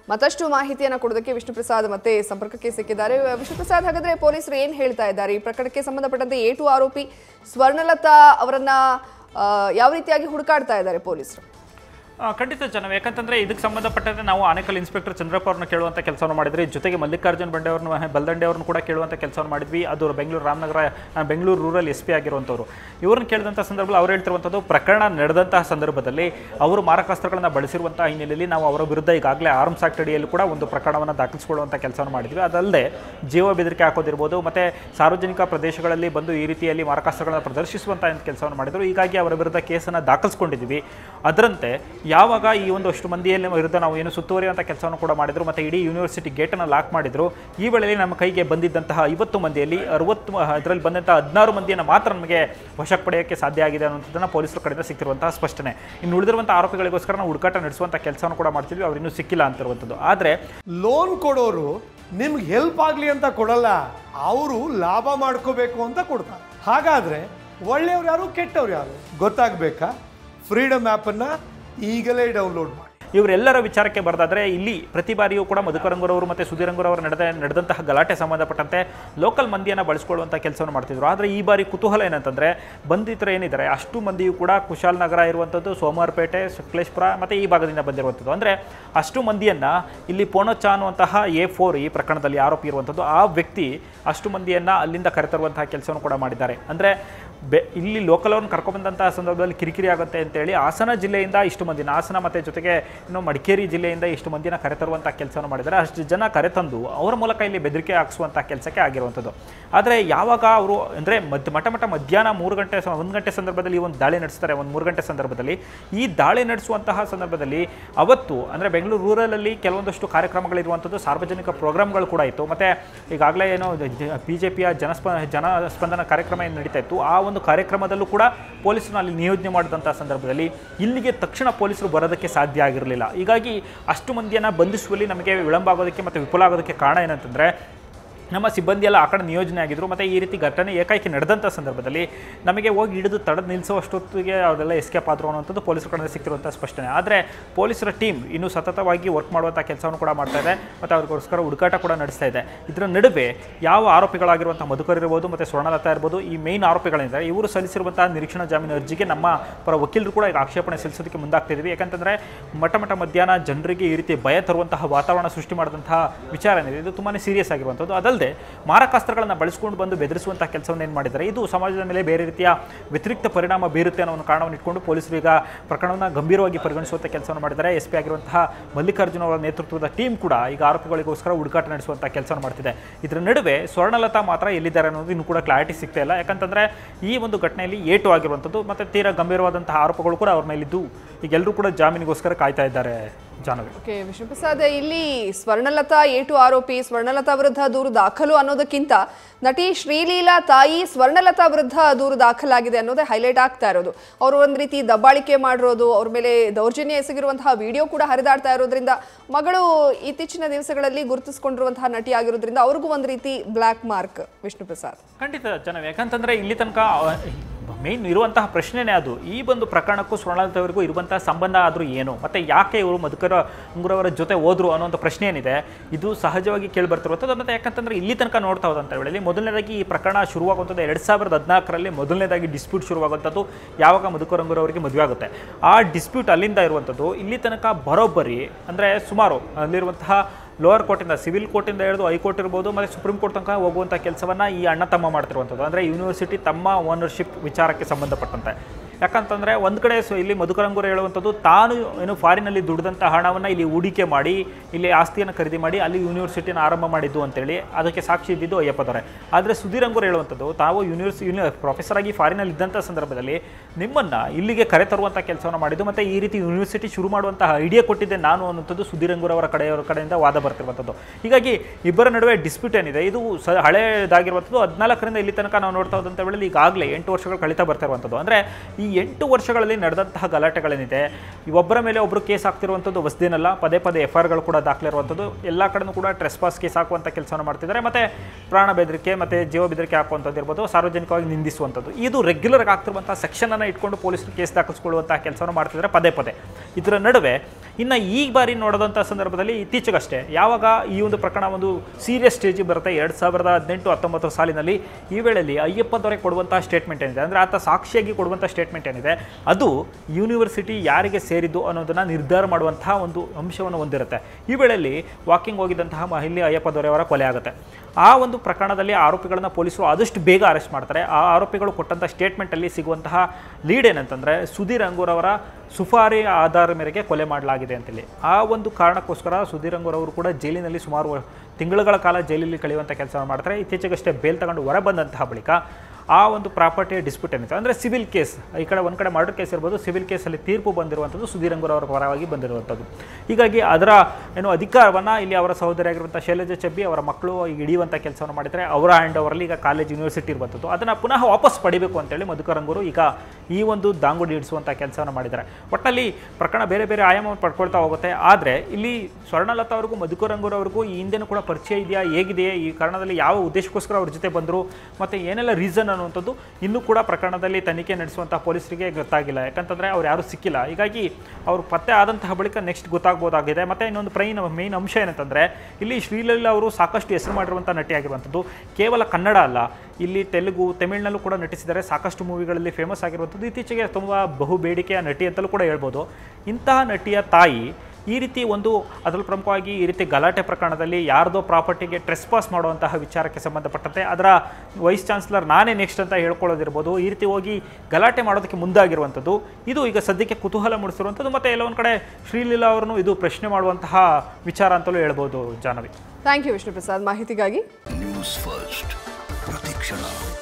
ಮತ್ತಷ್ಟು ಮಾಹಿತಿಯನ್ನು ಕೊಡೋದಕ್ಕೆ ವಿಷ್ಣು ಪ್ರಸಾದ್ ಮತ್ತೆ ಸಂಪರ್ಕಕ್ಕೆ ಸಿಕ್ಕಿದ್ದಾರೆ ವಿಷ್ಣು ಪ್ರಸಾದ್ ಹಾಗಾದ್ರೆ ಪೊಲೀಸರು ಏನ್ ಹೇಳ್ತಾ ಇದ್ದಾರೆ ಈ ಪ್ರಕರಣಕ್ಕೆ ಸಂಬಂಧಪಟ್ಟಂತೆ ಎ ಟು ಆರೋಪಿ ಸ್ವರ್ಣಲತಾ ಅವರನ್ನ ಆ, ಯಾವ ರೀತಿಯಾಗಿ ಹುಡುಕಾಡ್ತಾ ಇದ್ದಾರೆ ಪೊಲೀಸರು ಆ, ಖಂಡಿತ ಜನ ಯಾಕಂತಂದ್ರೆ ಇದಕ್ಕೆ ಸಂಬಂಧಪಟ್ಟಂತೆ ನಾವು ಆನೇಕಲ್ ಇನ್ಸ್ಪೆಕ್ಟರ್ ಚಂದ್ರಪ್ಪ ಅವ್ರನ್ನ ಕೇಳುವಂಥ ಕೆಲಸವನ್ನು ಮಾಡಿದ್ರಿ ಜೊತೆಗೆ ಮಲ್ಲಿಕಾರ್ಜುನ್ ಬಂಡೆ ಅವ್ರನ್ನ ಬಲ್ದಂಡೆ ಅವ್ರನ್ನ ಕೂಡ ಕೇಳುವಂಥ ಕೆಲಸವನ್ನು ಮಾಡಿದ್ವಿ ಅದು ಬೆಂಗಳೂರು ರಾಮನಗರ ಆ, ಬೆಂಗಳೂರು ರೂರಲ್ ಎಸ್ ಪಿ ಆಗಿರುವಂಥವ್ರು ಇವ್ರನ್ನ ಕೇಳಿದಂಥ ಸಂದರ್ಭದಲ್ಲಿ ಅವ್ರು ಹೇಳ್ತಿರುವಂಥದ್ದು ಪ್ರಕರಣ ನಡೆದಂತಹ ಸಂದರ್ಭದಲ್ಲಿ ಅವರು ಮಾರಕಾಸ್ತ್ರಗಳನ್ನ ಬಳಸಿರುವಂಥ ಹಿನ್ನೆಲೆಯಲ್ಲಿ ನಾವು ಅವರ ವಿರುದ್ಧ ಈಗಾಗಲೇ ಆರ್ಮ್ಸ್ ಆಕ್ಟ್ ಅಡಿಯಲ್ಲಿ ಕೂಡ ಒಂದು ಪ್ರಕರಣವನ್ನು ದಾಖಲಿಸಿಕೊಳ್ಳುವಂಥ ಕೆಲಸವನ್ನು ಮಾಡಿದ್ವಿ ಅದಲ್ಲದೆ ಜೀವ ಬೆದರಿಕೆ ಹಾಕೋದಿರ್ಬೋದು ಮತ್ತೆ ಸಾರ್ವಜನಿಕ ಪ್ರದೇಶಗಳಲ್ಲಿ ಬಂದು ಈ ರೀತಿಯಲ್ಲಿ ಮಾರಕಾಸ್ತ್ರಗಳನ್ನ ಪ್ರದರ್ಶಿಸುವಂಥ ಕೆಲಸವನ್ನು ಮಾಡಿದರು ಹೀಗಾಗಿ ಅವರ ವಿರುದ್ಧ ಕೇಸನ್ನು ದಾಖಲಿಸ್ಕೊಂಡಿದ್ವಿ ಅದರಂತೆ ಯಾವಾಗ ಈ ಒಂದು ಅಷ್ಟು ಮಂದಿಯಲ್ಲಿ ವಿರುದ್ಧ ನಾವು ಏನು ಸುತ್ತುವರಿಯುವಂಥ ಕೆಲಸವನ್ನು ಕೂಡ ಮಾಡಿದ್ರು ಮತ್ತೆ ಇಡೀ ಯೂನಿವರ್ಸಿಟಿ ಗೇಟನ್ನು ಲಾಕ್ ಮಾಡಿದ್ರು ಈ ವೇಳೆಯಲ್ಲಿ ನಮ್ಮ ಕೈಗೆ ಬಂದಿದ್ದಂತಹ ಐವತ್ತು ಮಂದಿಯಲ್ಲಿ ಅರವತ್ತು ಅದರಲ್ಲಿ ಬಂದಂತಹ ಹದಿನಾರು ಮಂದಿಯನ್ನು ಮಾತ್ರ ನಮಗೆ ವಶಕ್ಕೆ ಪಡೆಯೋಕ್ಕೆ ಸಾಧ್ಯ ಆಗಿದೆ ಅನ್ನೋಂಥದ್ದನ್ನು ಪೊಲೀಸರ ಕಡೆಯಿಂದ ಸಿಕ್ತಿರುವಂತಹ ಸ್ಪಷ್ಟನೆ ಇನ್ನು ಉಳಿದಿರುವಂಥ ಆರೋಪಿಗಳಿಗೋಸ್ಕರ ನಾವು ಹುಡುಕಾಟ ನಡೆಸುವಂಥ ಕೆಲಸವನ್ನು ಕೂಡ ಮಾಡ್ತಿದ್ವಿ ಅವ್ರು ಇನ್ನೂ ಸಿಕ್ಕಿಲ್ಲ ಅಂತಿರುವಂಥದ್ದು ಆದರೆ ಲೋನ್ ಕೊಡೋರು ನಿಮ್ಗೆ ಹೆಲ್ಪ್ ಆಗಲಿ ಅಂತ ಕೊಡಲ್ಲ ಅವರು ಲಾಭ ಮಾಡ್ಕೋಬೇಕು ಅಂತ ಕೊಡ್ತಾರೆ ಹಾಗಾದ್ರೆ ಒಳ್ಳೆಯವ್ರು ಯಾರು ಕೆಟ್ಟವ್ರು ಯಾರು ಗೊತ್ತಾಗಬೇಕಾ ಫ್ರೀಡಮ್ ಆ್ಯಪನ್ನು ಈಗಲೇ ಡೌನ್ಲೋಡ್ ಮಾಡಿ ಇವರೆಲ್ಲರ ವಿಚಾರಕ್ಕೆ ಬರೋದಾದ್ರೆ ಇಲ್ಲಿ ಪ್ರತಿ ಬಾರಿಯೂ ಕೂಡ ಮಧುಕರಂಗರವರು ಮತ್ತು ಸುಧೀರಂಗರವರು ನಡೆದ ನಡೆದಂತಹ ಗಲಾಟೆ ಸಂಬಂಧಪಟ್ಟಂತೆ ಲೋಕಲ್ ಮಂದಿಯನ್ನು ಬಳಸ್ಕೊಳ್ಳುವಂಥ ಕೆಲಸವನ್ನು ಮಾಡ್ತಿದ್ರು ಆದರೆ ಈ ಬಾರಿ ಕುತೂಹಲ ಏನಂತಂದರೆ ಬಂಧಿತರು ಏನಿದ್ದಾರೆ ಅಷ್ಟು ಮಂದಿಯೂ ಕೂಡ ಕುಶಾಲನಗರ ಇರುವಂಥದ್ದು ಸೋಮವಾರಪೇಟೆ ಸಕಲೇಶ್ಪುರ ಮತ್ತು ಈ ಭಾಗದಿಂದ ಬಂದಿರುವಂಥದ್ದು ಅಂದರೆ ಅಷ್ಟು ಮಂದಿಯನ್ನು ಇಲ್ಲಿ ಪೋಣಚ್ಚ ಅನ್ನುವಂತಹ ಎ ಫೋರ್ ಈ ಪ್ರಕರಣದಲ್ಲಿ ಆರೋಪಿ ಇರುವಂಥದ್ದು ಆ ವ್ಯಕ್ತಿ ಅಷ್ಟು ಮಂದಿಯನ್ನು ಅಲ್ಲಿಂದ ಕರೆತರುವಂತಹ ಕೆಲಸವನ್ನು ಕೂಡ ಮಾಡಿದ್ದಾರೆ ಅಂದರೆ ಬೆ ಇಲ್ಲಿ ಲೋಕಲ್ ಅವ್ರನ್ನ ಕರ್ಕೊಂಡ್ಬಂದಂತಹ ಸಂದರ್ಭದಲ್ಲಿ ಕಿರಿಕಿರಿ ಆಗುತ್ತೆ ಅಂತೇಳಿ ಹಾಸನ ಜಿಲ್ಲೆಯಿಂದ ಇಷ್ಟು ಮಂದಿನ ಹಾಸನ ಮತ್ತು ಜೊತೆಗೆ ಇನ್ನು ಮಡಿಕೇರಿ ಜಿಲ್ಲೆಯಿಂದ ಇಷ್ಟು ಮಂದಿನ ಕರೆತರುವಂಥ ಕೆಲಸವನ್ನು ಮಾಡಿದ್ದಾರೆ ಅಷ್ಟು ಜನ ಕರೆತಂದು ಅವರ ಮೂಲಕ ಇಲ್ಲಿ ಬೆದರಿಕೆ ಹಾಕಿಸುವಂಥ ಕೆಲಸಕ್ಕೆ ಆಗಿರುವಂಥದ್ದು ಆದರೆ ಯಾವಾಗ ಅವರು ಅಂದರೆ ಮಧ್ಯ ಮಠ ಮಠ ಮಧ್ಯಾಹ್ನ ಮೂರು ಗಂಟೆ ಸ- ಒಂದು ಗಂಟೆ ಸಂದರ್ಭದಲ್ಲಿ ಈ ಒಂದು ದಾಳಿ ನಡೆಸ್ತಾರೆ ಒಂದು ಮೂರು ಗಂಟೆ ಸಂದರ್ಭದಲ್ಲಿ ಈ ದಾಳಿ ನಡೆಸುವಂತಹ ಸಂದರ್ಭದಲ್ಲಿ ಅವತ್ತು ಅಂದರೆ ಬೆಂಗಳೂರು ರೂರಲಲ್ಲಿ ಕೆಲವೊಂದಷ್ಟು ಕಾರ್ಯಕ್ರಮಗಳಿರುವಂಥದ್ದು ಸಾರ್ವಜನಿಕ ಪ್ರೋಗ್ರಾಮ್ಗಳು ಕೂಡ ಇತ್ತು ಮತ್ತು ಈಗಾಗಲೇ ಏನೋ ಬಿ ಜೆ ಪಿಯ ಜನಸ್ಪ ಜನಸ್ಪಂದನ ಕಾರ್ಯಕ್ರಮ ಏನು ನಡೀತಾ ಇತ್ತು ಆ ಒಂದು ಕಾರ್ಯಕ್ರಮದಲ್ಲೂ ಕೂಡ ಪೊಲೀಸರನ್ನ ಅಲ್ಲಿ ನಿಯೋಜನೆ ಮಾಡಿದಂಥ ಸಂದರ್ಭದಲ್ಲಿ ಇಲ್ಲಿಗೆ ತಕ್ಷಣ ಪೊಲೀಸರು ಬರೋದಕ್ಕೆ ಸಾಧ್ಯ ಆಗಿರಲಿಲ್ಲ ಹೀಗಾಗಿ ಅಷ್ಟು ಮಂದಿಯನ್ನು ಬಂಧಿಸುವಲ್ಲಿ ನಮಗೆ ವಿಳಂಬ ಆಗೋದಕ್ಕೆ ಮತ್ತು ವಿಫಲ ಆಗೋದಕ್ಕೆ ಕಾರಣ ಏನಂತಂದರೆ ನಮ್ಮ ಸಿಬ್ಬಂದಿ ಎಲ್ಲ ಆ ಕಡೆ ನಿಯೋಜನೆ ಆಗಿದ್ರು ಮತ್ತು ಈ ರೀತಿ ಘಟನೆ ಏಕಾಏಕಿ ನಡೆದಂಥ ಸಂದರ್ಭದಲ್ಲಿ ನಮಗೆ ಹೋಗಿ ಹಿಡಿದು ತಡೆದು ನಿಲ್ಲಿಸುವಷ್ಟೊತ್ತಿಗೆ ಅವರೆಲ್ಲ ಎಸ್ಕೇಪ್ ಆದರು ಅನ್ನೋಂಥದ್ದು ಪೊಲೀಸರ ಕಡೆಯಿಂದ ಸಿಕ್ಕಿರುವಂಥ ಸ್ಪಷ್ಟನೆ ಆದರೆ ಪೊಲೀಸರ ಟೀಮ್ ಇನ್ನೂ ಸತತವಾಗಿ ವರ್ಕ್ ಮಾಡುವಂಥ ಕೆಲಸವನ್ನು ಕೂಡ ಮಾಡ್ತಾ ಇದೆ ಮತ್ತು ಅವ್ರಿಗೋಸ್ಕರ ಹುಡುಕಾಟ ಕೂಡ ನಡೆಸ್ತಾ ಇದೆ ಇದರ ನಡುವೆ ಯಾವ ಆರೋಪಿಗಳಾಗಿರುವಂಥ ಮಧುಕರ್ ಇರ್ಬೋದು ಮತ್ತು ಸ್ವರ್ಣಲತಾ ಇರ್ಬೋದು ಈ ಮೇನ್ ಆರೋಪಿಗಳಿದ್ದಾರೆ ಇವರು ಸಲ್ಲಿಸಿರುವಂತಹ ನಿರೀಕ್ಷಣಾ ಜಾಮೀನು ಅರ್ಜಿಗೆ ನಮ್ಮ ಪರ ವಕೀಲರು ಕೂಡ ಈಗ ಆಕ್ಷೇಪಣೆ ಸಲ್ಲಿಸೋದಕ್ಕೆ ಮುಂದಾಗ್ತಿದ್ವಿ ಯಾಕಂತಂದರೆ ಮಠ ಮಠ ಮಧ್ಯಾಹ್ನ ಜನರಿಗೆ ಈ ರೀತಿ ಭಯ ತರುವಂತಹ ವಾತಾವರಣ ಸೃಷ್ಟಿ ಮಾಡಿದಂತಹ ವಿಚಾರ ಏನಿದೆ ಇದು ತುಂಬಾ ಸೀರಿಯಸ್ ಆಗಿರುವಂಥದ್ದು ಅದಲ್ಲದೆ ಮಾರಕಾಸ್ತ್ರಗಳನ್ನು ಬಳಸಿಕೊಂಡು ಬಂದು ಬೆದರಿಸುವಂತಹ ಕೆಲಸವನ್ನು ಏನು ಮಾಡಿದ್ದಾರೆ ಇದು ಸಮಾಜದ ಮೇಲೆ ಬೇರೆ ರೀತಿಯ ವ್ಯತಿರಿಕ್ತ ಪರಿಣಾಮ ಬೀರುತ್ತೆ ಅನ್ನೋ ಒಂದು ಕಾರಣವನ್ನು ಇಟ್ಕೊಂಡು ಪೊಲೀಸರು ಈಗ ಪ್ರಕರಣವನ್ನು ಗಂಭೀರವಾಗಿ ಪರಿಗಣಿಸುವಂಥ ಕೆಲಸವನ್ನು ಮಾಡಿದ್ದಾರೆ ಎಸ್ ಪಿ ಆಗಿರುವಂತಹ ಮಲ್ಲಿಕಾರ್ಜುನ ಅವರ ನೇತೃತ್ವದ ಟೀಮ್ ಕೂಡ ಈಗ ಆರೋಪಿಗಳಿಗೋಸ್ಕರ ಹುಡುಕಾಟ ನಡೆಸುವಂಥ ಕೆಲಸವನ್ನು ಮಾಡ್ತಿದೆ ಇದರ ನಡುವೆ ಸ್ವರ್ಣಲತಾ ಮಾತ್ರ ಎಲ್ಲಿದ್ದಾರೆ ಅನ್ನೋದು ಇನ್ನೂ ಕೂಡ ಕ್ಲಾರಿಟಿ ಸಿಗ್ತಾ ಇಲ್ಲ ಯಾಕಂತಂದರೆ ಈ ಒಂದು ಘಟನೆಯಲ್ಲಿ ಏಟು ಆಗಿರುವಂಥದ್ದು ಮತ್ತು ತೀರಾ ಗಂಭೀರವಾದಂತಹ ಆರೋಪಗಳು ಕೂಡ ಅವ್ರ ಮೇಲಿದ್ದು ಈಗ ಎಲ್ಲರೂ ಕೂಡ ಜಾಮೀನಿಗೋಸ್ಕರ ಕಾಯ್ತಾ ಇದ್ದಾರೆ ಜಾನವಿ ಓಕೆ ವಿಷ್ಣು ಪ್ರಸಾದ್ ಇಲ್ಲಿ ಸ್ವರ್ಣಲತಾ ಏಟು ಆರೋಪಿ ಸ್ವರ್ಣಲತಾ ವಿರುದ್ಧ ದೂರು ದಾಖಲು ಅನ್ನೋದಕ್ಕಿಂತ ನಟಿ ಶ್ರೀಲೀಲಾ ತಾಯಿ ಸ್ವರ್ಣಲತಾ ವಿರುದ್ಧ ದೂರು ದಾಖಲಾಗಿದೆ ಅನ್ನೋದೇ ಹೈಲೈಟ್ ಆಗ್ತಾ ಇರೋದು ಅವರು ಒಂದ್ ರೀತಿ ದಬ್ಬಾಳಿಕೆ ಮಾಡಿರೋದು ಅವ್ರ ಮೇಲೆ ದೌರ್ಜನ್ಯ ಎಸಗಿರುವಂತಹ ವಿಡಿಯೋ ಕೂಡ ಹರಿದಾಡ್ತಾ ಇರೋದ್ರಿಂದ ಮಗಳು ಇತ್ತೀಚಿನ ದಿವಸಗಳಲ್ಲಿ ಗುರುತಿಸಿಕೊಂಡಿರುವಂತಹ ನಟಿ ಆಗಿರೋದ್ರಿಂದ ಅವ್ರಿಗೂ ಒಂದು ರೀತಿ ಬ್ಲ್ಯಾಕ್ ಮಾರ್ಕ್ ವಿಷ್ಣು ಪ್ರಸಾದ್ ಖಂಡಿತ ಜನ ಯಾಕಂತಂದ್ರೆ ಇಲ್ಲಿ ತನಕ ಮೇನ್ ಇರುವಂತಹ ಪ್ರಶ್ನೆನೇ ಅದು ಈ ಒಂದು ಪ್ರಕರಣಕ್ಕೂ ಸ್ವರ್ಣಲತವರಿಗೂ ಇರುವಂತಹ ಸಂಬಂಧ ಆದರೂ ಏನು ಮತ್ತೆ ಯಾಕೆ ಇವರು ಮಧುಕರ ಉಂಗುರವರ ಜೊತೆ ಹೋದ್ರು ಅನ್ನೋ ಒಂದು ಪ್ರಶ್ನೆ ಏನಿದೆ ಇದು ಸಹಜವಾಗಿ ಕೇಳಿ ಬರ್ತಿರುವಂಥದ್ದು ಮತ್ತೆ ಯಾಕಂತಂದ್ರೆ ಇಲ್ಲಿ ತನಕ ನೋಡ್ತಾ ಹೋದಂತ ವೇಳೆಯಲ್ಲಿ ಮೊದಲನೇದಾಗಿ ಈ ಪ್ರಕರಣ ಶುರುವಾಗುವಂಥದ್ದು ಎರಡು ಸಾವಿರದ ಹದಿನಾಲ್ಕರಲ್ಲಿ ಮೊದಲನೇದಾಗಿ ಡಿಸ್ಪ್ಯೂಟ್ ಶುರುವಾಗುವಂಥದ್ದು ಯಾವಾಗ ಮಧುಕರಂಗೂರ್ ಅವರಿಗೆ ಮದುವೆ ಆಗುತ್ತೆ ಆ ಡಿಸ್ಪ್ಯೂಟ್ ಅಲ್ಲಿಂದ ಇರುವಂಥದ್ದು ಇಲ್ಲಿ ತನಕ ಬರೋಬ್ಬರಿ ಅಂದರೆ ಸುಮಾರು ಅಲ್ಲಿರುವಂತಹ ಲೋವರ್ ಕೋರ್ಟಿಂದ ಸಿವಿಲ್ ಕೋರ್ಟಿಂದ ಹಿಡಿದು ಹೈಕೋರ್ಟ್ ಇರ್ಬೋದು ಮತ್ತು ಸುಪ್ರೀಂ ಕೋರ್ಟ್ ತನಕ ಹೋಗುವಂಥ ಕೆಲಸವನ್ನು ಈ ಅಣ್ಣ ತಮ್ಮ ಮಾಡ್ತಿರುವಂಥದ್ದು ಅಂದರೆ ಯೂನಿವರ್ಸಿಟಿ ತಮ್ಮ ಓನರ್ಶಿಪ್ ವಿಚಾರಕ್ಕೆ ಸಂಬಂಧಪಟ್ಟಂತೆ ಯಾಕಂತಂದರೆ ಒಂದು ಕಡೆ ಸೊ ಇಲ್ಲಿ ಮಧುಕರಂಗೂರು ಹೇಳುವಂಥದ್ದು ತಾನು ಏನು ಫಾರಿನಲ್ಲಿ ದುಡಿದಂಥ ಹಣವನ್ನು ಇಲ್ಲಿ ಹೂಡಿಕೆ ಮಾಡಿ ಇಲ್ಲಿ ಆಸ್ತಿಯನ್ನು ಖರೀದಿ ಮಾಡಿ ಅಲ್ಲಿ ಯೂನಿವರ್ಸಿಟಿನ ಆರಂಭ ಮಾಡಿದ್ದು ಅಂತೇಳಿ ಅದಕ್ಕೆ ಸಾಕ್ಷಿ ಇದ್ದಿದ್ದು ಅಯ್ಯಪ್ಪ ದೊರೆ ಆದರೆ ಸುಧೀರ್ ಅಂಗೂರು ಹೇಳುವಂಥದ್ದು ತಾವು ಯೂನಿವರ್ಸಿ ಯೂನಿ ಪ್ರೊಫೆಸರ್ ಆಗಿ ಫಾರಿನಲ್ಲಿ ಇದ್ದಂಥ ಸಂದರ್ಭದಲ್ಲಿ ನಿಮ್ಮನ್ನು ಇಲ್ಲಿಗೆ ಕರೆತರುವಂಥ ಕೆಲಸವನ್ನು ಮಾಡಿದ್ದು ಮತ್ತು ಈ ರೀತಿ ಯೂನಿವರ್ಸಿಟಿ ಶುರು ಮಾಡುವಂತಹ ಐಡಿಯಾ ಕೊಟ್ಟಿದ್ದೆ ನಾನು ಅನ್ನುವಂಥದ್ದು ಸುಧೀರ್ ಅಂಗೂರ್ ಅವರ ಕಡೆಯವರ ಕಡೆಯಿಂದ ವಾದ ಬರ್ತಿರುವಂಥದ್ದು ಹೀಗಾಗಿ ಇಬ್ಬರ ನಡುವೆ ಡಿಸ್ಪ್ಯೂಟ್ ಏನಿದೆ ಇದು ಸ ಹಳೇದಾಗಿರುವಂಥದ್ದು ಹದಿನಾಲ್ಕರಿಂದ ಇಲ್ಲಿ ತನಕ ನಾವು ನೋಡ್ತಾ ಹೋದಂಥ ವೇಳೆಯಲ್ಲಿ ಈಗಾಗಲೇ ಎಂಟು ವರ್ಷಗಳು ಕಳೀತಾ ಬರ್ತಿರುವಂಥದ್ದು ಅಂದರೆ ಈ ಎಂಟು ವರ್ಷಗಳಲ್ಲಿ ನಡೆದಂತಹ ಗಲಾಟೆಗಳೇನಿದೆ ಈ ಒಬ್ಬರ ಮೇಲೆ ಒಬ್ಬರು ಕೇಸ್ ಹಾಕ್ತಿರುವಂಥದ್ದು ಹೊಸದೇನಲ್ಲ ಪದೇ ಪದೇ ಎಫ್ ಐ ಆರ್ಗಳು ಕೂಡ ದಾಖಲಿರುವಂಥದ್ದು ಎಲ್ಲ ಕಡೆನೂ ಕೂಡ ಟ್ರೆಸ್ಪಾಸ್ ಕೇಸ್ ಹಾಕುವಂಥ ಕೆಲಸವನ್ನು ಮಾಡ್ತಿದ್ದಾರೆ ಮತ್ತು ಪ್ರಾಣ ಬೆದರಿಕೆ ಮತ್ತು ಜೀವ ಬೆದರಿಕೆ ಹಾಕುವಂಥದ್ದು ಇರ್ಬೋದು ಸಾರ್ವಜನಿಕವಾಗಿ ನಿಂದಿಸುವಂಥದ್ದು ಇದು ರೆಗ್ಯುಲರ್ ಆಗ್ತಿರುವಂಥ ಸೆಕ್ಷನನ್ನು ಇಟ್ಕೊಂಡು ಪೊಲೀಸರು ಕೇಸ್ ದಾಖಲಿಸ್ಕೊಳ್ಳುವಂಥ ಕೆಲಸವನ್ನು ಮಾಡ್ತಿದ್ದಾರೆ ಪದೇ ಪದೇ ಇದರ ನಡುವೆ ಇನ್ನು ಈ ಬಾರಿ ನೋಡಿದಂಥ ಸಂದರ್ಭದಲ್ಲಿ ಇತ್ತೀಚೆಗಷ್ಟೇ ಯಾವಾಗ ಈ ಒಂದು ಪ್ರಕರಣ ಒಂದು ಸೀರಿಯಸ್ ಸ್ಟೇಜಿಗೆ ಬರುತ್ತೆ ಎರಡು ಸಾವಿರದ ಹದಿನೆಂಟು ಹತ್ತೊಂಬತ್ತು ಸಾಲಿನಲ್ಲಿ ಈ ವೇಳೆಯಲ್ಲಿ ಅಯ್ಯಪ್ಪ ದೊರೆ ಕೊಡುವಂಥ ಸ್ಟೇಟ್ಮೆಂಟ್ ಏನಿದೆ ಅಂದರೆ ಆತ ಸಾಕ್ಷಿಯಾಗಿ ಕೊಡುವಂಥ ಸ್ಟೇಟ್ಮೆಂಟ್ ಏನಿದೆ ಅದು ಯೂನಿವರ್ಸಿಟಿ ಯಾರಿಗೆ ಸೇರಿದ್ದು ಅನ್ನೋದನ್ನು ನಿರ್ಧಾರ ಮಾಡುವಂತಹ ಒಂದು ಅಂಶವನ್ನು ಹೊಂದಿರುತ್ತೆ ಈ ವೇಳೆಯಲ್ಲಿ ವಾಕಿಂಗ್ ಹೋಗಿದ್ದಂತಹ ಮಹಿಳೆ ಅಯ್ಯಪ್ಪ ದೊರೆಯವರ ಕೊಲೆ ಆಗುತ್ತೆ ಆ ಒಂದು ಪ್ರಕರಣದಲ್ಲಿ ಆರೋಪಿಗಳನ್ನ ಪೊಲೀಸರು ಆದಷ್ಟು ಬೇಗ ಅರೆಸ್ಟ್ ಮಾಡ್ತಾರೆ ಆ ಆರೋಪಿಗಳು ಕೊಟ್ಟಂಥ ಸ್ಟೇಟ್ಮೆಂಟಲ್ಲಿ ಸಿಗುವಂತಹ ಲೀಡ್ ಏನಂತಂದರೆ ಸುಧೀರ್ ಅಂಗೂರ್ ಅವರ ಸುಫಾರಿ ಆಧಾರ ಮೇರೆಗೆ ಕೊಲೆ ಮಾಡಲಾಗಿದೆ ಅಂತೇಳಿ ಆ ಒಂದು ಕಾರಣಕ್ಕೋಸ್ಕರ ಸುಧೀರ್ ಅಂಗೂರ್ ಅವರು ಕೂಡ ಜೈಲಿನಲ್ಲಿ ಸುಮಾರು ವ- ತಿಂಗಳುಗಳ ಕಾಲ ಜೈಲಲ್ಲಿ ಕಳೆಯುವಂಥ ಕೆಲಸ ಮಾಡ್ತಾರೆ ಇತ್ತೀಚೆಗಷ್ಟೇ ಬೇಲ್ ತಗೊಂಡು ಹೊರ ಬಂದಂತಹ ಬಳಿಕ ಆ ಒಂದು ಪ್ರಾಪರ್ಟಿಯ ಡಿಸ್ಪ್ಯೂಟ್ ಏನಿದೆ ಅಂದರೆ ಸಿವಿಲ್ ಕೇಸ್ ಈ ಕಡೆ ಒಂದು ಕಡೆ ಮರ್ಡರ್ ಕೇಸ್ ಇರ್ಬೋದು ಸಿವಿಲ್ ಕೇಸಲ್ಲಿ ತೀರ್ಪು ಬಂದಿರುವಂಥದ್ದು ಸುಧೀರ್ ಅಂಗೂರ್ ಅವರ ಪರವಾಗಿ ಬಂದಿರುವಂಥದ್ದು ಹೀಗಾಗಿ ಅದರ ಏನು ಅಧಿಕಾರವನ್ನು ಇಲ್ಲಿ ಅವರ ಸಹೋದರಿಯಾಗಿರುವಂಥ ಶೈಲಜಾ ಚಬ್ಬಿ ಅವರ ಮಕ್ಕಳು ಈಗ ಹಿಡಿಯುವಂಥ ಕೆಲಸವನ್ನು ಮಾಡಿದರೆ ಅವರ ಹ್ಯಾಂಡ್ ಓವರಲ್ಲಿ ಈಗ ಕಾಲೇಜ್ ಯೂನಿವರ್ಸಿಟಿ ಇರುವಂಥದ್ದು ಅದನ್ನು ಪುನಃ ವಾಪಸ್ ಪಡಿಬೇಕು ಅಂತೇಳಿ ಮಧುಕರ್ ಅಂಗೂರು ಈಗ ಈ ಒಂದು ದಾಂಗುಡಿ ಇಡಿಸುವಂಥ ಕೆಲಸವನ್ನು ಮಾಡಿದ್ದಾರೆ ಒಟ್ಟಿನಲ್ಲಿ ಪ್ರಕರಣ ಬೇರೆ ಬೇರೆ ಆಯಾಮವನ್ನು ಪಡ್ಕೊಳ್ತಾ ಹೋಗುತ್ತೆ ಆದರೆ ಇಲ್ಲಿ ಸ್ವರ್ಣಲತಾ ಅವ್ರಿಗೂ ಮಧುಕರ್ ಅಂಗೂರ್ ಅವ್ರಿಗೂ ಈ ಹಿಂದೆನೂ ಕೂಡ ಪರಿಚಯ ಇದೆಯಾ ಹೇಗಿದೆ ಈ ಕಾರಣದಲ್ಲಿ ಯಾವ ಉದ್ದೇಶಕ್ಕೋಸ್ಕರ ಅವ್ರ ಜೊತೆ ಬಂದರು ಮತ್ತು ಏನೆಲ್ಲ ರೀಸನ್ ಅನ್ನುವಂಥದ್ದು ಇನ್ನೂ ಕೂಡ ಪ್ರಕರಣದಲ್ಲಿ ತನಿಖೆ ನಡೆಸುವಂಥ ಪೊಲೀಸರಿಗೆ ಗೊತ್ತಾಗಿಲ್ಲ ಯಾಕಂತಂದರೆ ಅವ್ರು ಯಾರೂ ಸಿಕ್ಕಿಲ್ಲ ಹೀಗಾಗಿ ಅವರು ಪತ್ತೆ ಆದಂತಹ ಬಳಿಕ ನೆಕ್ಸ್ಟ್ ಗೊತ್ತಾಗ್ಬೋದಾಗಿದೆ ಮತ್ತು ಇನ್ನೊಂದು ಪ್ರೈನ್ ಮೇನ್ ಅಂಶ ಏನಂತಂದರೆ ಇಲ್ಲಿ ಶ್ರೀಲೀಲಾ ಅವರು ಸಾಕಷ್ಟು ಹೆಸರು ಮಾಡಿರುವಂಥ ನಟಿಯಾಗಿರುವಂಥದ್ದು ಕೇವಲ ಕನ್ನಡ ಅಲ್ಲ ಇಲ್ಲಿ ತೆಲುಗು ತಮಿಳಿನಲ್ಲೂ ಕೂಡ ನಟಿಸಿದ್ದಾರೆ ಸಾಕಷ್ಟು ಮೂವಿಗಳಲ್ಲಿ ಫೇಮಸ್ ಆಗಿರುವಂಥದ್ದು ಇತ್ತೀಚೆಗೆ ತುಂಬ ಬಹು ಬೇಡಿಕೆಯ ನಟಿ ಅಂತಲೂ ಕೂಡ ಹೇಳ್ಬೋದು ಇಂತಹ ನಟಿಯ ತಾಯಿ ಈ ರೀತಿ ಒಂದು ಅದರಲ್ಲಿ ಪ್ರಮುಖವಾಗಿ ಈ ರೀತಿ ಗಲಾಟೆ ಪ್ರಕರಣದಲ್ಲಿ ಯಾರ್ದೋ ಪ್ರಾಪರ್ಟಿಗೆ ಟ್ರೆಸ್ ಪಾಸ್ ಮಾಡುವಂತಹ ವಿಚಾರಕ್ಕೆ ಸಂಬಂಧಪಟ್ಟಂತೆ ಅದರ ವೈಸ್ ಚಾನ್ಸಲರ್ ನಾನೇ ನೆಕ್ಸ್ಟ್ ಅಂತ ಹೇಳ್ಕೊಳ್ಳೋದಿರ್ಬೋದು ಈ ರೀತಿ ಹೋಗಿ ಗಲಾಟೆ ಮಾಡೋದಕ್ಕೆ ಮುಂದಾಗಿರುವಂಥದ್ದು ಇದು ಈಗ ಸದ್ಯಕ್ಕೆ ಕುತೂಹಲ ಮೂಡಿಸಿರುವಂಥದ್ದು ಮತ್ತು ಎಲ್ಲ ಒಂದು ಕಡೆ ಶ್ರೀಲೀಲಾ ಅವರನ್ನು ಇದು ಪ್ರಶ್ನೆ ಮಾಡುವಂತಹ ವಿಚಾರ ಅಂತಲೂ ಹೇಳ್ಬೋದು ಜಾಹ್ನವಿ ಥ್ಯಾಂಕ್ ಯು ವಿಷ್ಣು ಪ್ರಸಾದ್ ಮಾಹಿತಿಗಾಗಿ ನ್ಯೂಸ್ ಫಸ್ಟ್ ಪ್ರತಿಕ್ಷಣ